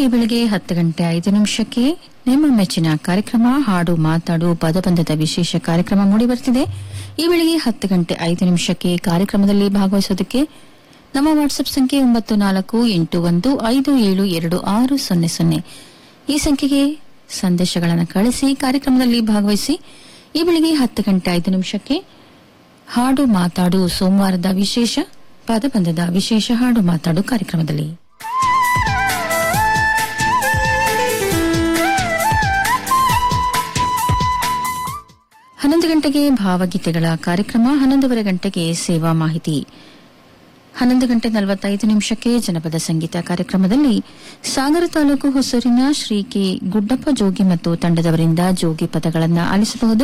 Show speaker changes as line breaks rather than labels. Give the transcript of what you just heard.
ಈ ಬೆಳಿಗ್ಗೆ ಹತ್ತು ಗಂಟೆ ಐದು ನಿಮಿಷಕ್ಕೆ ನಿಮ್ಮ ಮೆಚ್ಚಿನ ಕಾರ್ಯಕ್ರಮ ಹಾಡು ಮಾತಾಡು ಪದಬಂಧದ ವಿಶೇಷ ಕಾರ್ಯಕ್ರಮ ಮೂಡಿಬರ್ತಿದೆ ಈ ಬೆಳಿಗ್ಗೆ ಹತ್ತು ಗಂಟೆ ಐದು ನಿಮಿಷಕ್ಕೆ ಕಾರ್ಯಕ್ರಮದಲ್ಲಿ ಭಾಗವಹಿಸೋದಕ್ಕೆ ನಮ್ಮ ವಾಟ್ಸ್ಆಪ್ ಸಂಖ್ಯೆ ಒಂಬತ್ತು ನಾಲ್ಕು ಎಂಟು ಒಂದು ಐದು ಏಳು ಎರಡು ಆರು ಸೊನ್ನೆ ಸೊನ್ನೆ ಈ ಸಂಖ್ಯೆಗೆ ಸಂದೇಶಗಳನ್ನು ಕಳಿಸಿ ಕಾರ್ಯಕ್ರಮದಲ್ಲಿ ಭಾಗವಹಿಸಿ ಈ ಬೆಳಿಗ್ಗೆ ಹತ್ತು ಗಂಟೆ ಐದು ನಿಮಿಷಕ್ಕೆ ಹಾಡು ಮಾತಾಡು ಸೋಮವಾರದ ವಿಶೇಷ ಪದಬಂಧದ ವಿಶೇಷ ಹಾಡು ಮಾತಾಡು ಕಾರ್ಯಕ್ರಮದಲ್ಲಿ ಹನ್ನೊಂದು ಗಂಟೆಗೆ ಭಾವಗೀತೆಗಳ ಕಾರ್ಯಕ್ರಮ ಹನ್ನೊಂದೂವರೆ ಗಂಟೆಗೆ ಸೇವಾ ಮಾಹಿತಿ ಹನ್ನೊಂದು ಗಂಟೆ ನಲವತ್ತೈದು ನಿಮಿಷಕ್ಕೆ ಜನಪದ ಸಂಗೀತ ಕಾರ್ಯಕ್ರಮದಲ್ಲಿ ಸಾಗರ ತಾಲೂಕು ಹೊಸೂರಿನ ಶ್ರೀ ಕೆ ಗುಡ್ಡಪ್ಪ ಜೋಗಿ ಮತ್ತು ತಂಡದವರಿಂದ ಜೋಗಿ ಪದಗಳನ್ನು ಆಲಿಸಬಹುದು